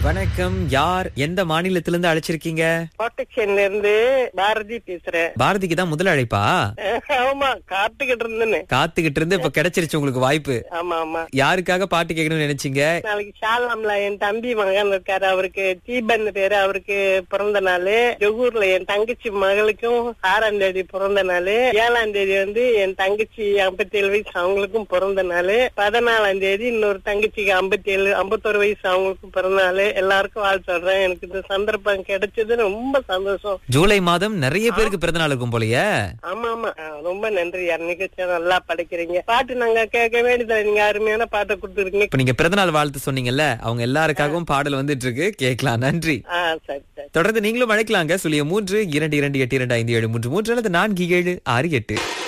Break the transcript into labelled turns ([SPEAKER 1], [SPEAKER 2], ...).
[SPEAKER 1] வணக்கம் யார் எந்த மாநிலத்திலிருந்து அழைச்சிருக்கீங்க
[SPEAKER 2] ப்ரொடெக்ஷன்ல இருந்து பாரதி பேசுறேன்
[SPEAKER 1] பாரதிக்கு தான் முதல் அழைப்பா
[SPEAKER 2] ஆமா காத்துக்கிட்டு இருந்தேன்னு
[SPEAKER 1] காத்துக்கிட்டு இருந்து இப்ப கிடைச்சிருச்சு உங்களுக்கு வாய்ப்பு
[SPEAKER 2] ஆமா ஆமா
[SPEAKER 1] யாருக்காக பாட்டு கேட்கணும்னு நினைச்சீங்க
[SPEAKER 2] நாளைக்கு ஷாலாம்ல என் தம்பி மகன் இருக்காரு அவருக்கு தீபன் பேரு அவருக்கு பிறந்த நாள் ஜொகூர்ல என் தங்கச்சி மகளுக்கும் ஆறாம் தேதி பிறந்த நாள் ஏழாம் தேதி வந்து என் தங்கச்சி ஐம்பத்தி ஏழு வயசு அவங்களுக்கும் பிறந்த நாள் பதினாலாம் தேதி இன்னொரு தங்கச்சிக்கு ஐம்பத்தி ஏழு ஐம்பத்தொரு வயசு அவங்களுக்கும் பிறந்த நாள் எல்லாருக்கும் வாழ்த்து சொல்றேன் எனக்கு இந்த சந்தர்ப்பம் கிடைச்சது ரொம்ப சந்தோஷம்
[SPEAKER 1] ஜூலை மாதம் நிறைய பேருக்கு பிறந்த நாள் இருக்கும் போலயே
[SPEAKER 2] ஆமா ஆமா ஆ, ரொம்ப நன்றி யார் நிகழ்ச்சியா நல்லா படைக்கிறீங்க பாட்டு நாங்க கேட்க வேண்டியதில்லை நீங்க அருமையான பாட்டை கொடுத்துருக்கீங்க
[SPEAKER 1] இப்ப நீங்க பிறந்த நாள் வாழ்த்து சொன்னீங்கல்ல அவங்க எல்லாருக்காகவும் பாடல் வந்துட்டு இருக்கு கேட்கலாம் நன்றி
[SPEAKER 2] ஆ சரி சரி
[SPEAKER 1] தொடர்ந்து நீங்களும் அழைக்கலாங்க சுழிய மூன்று இரண்டு இரண்டு எட்டு இரண்டு ஐந்து ஏழு மூன்று மூன்று அல்லது நான்கு ஏழு ஆறு எட்டு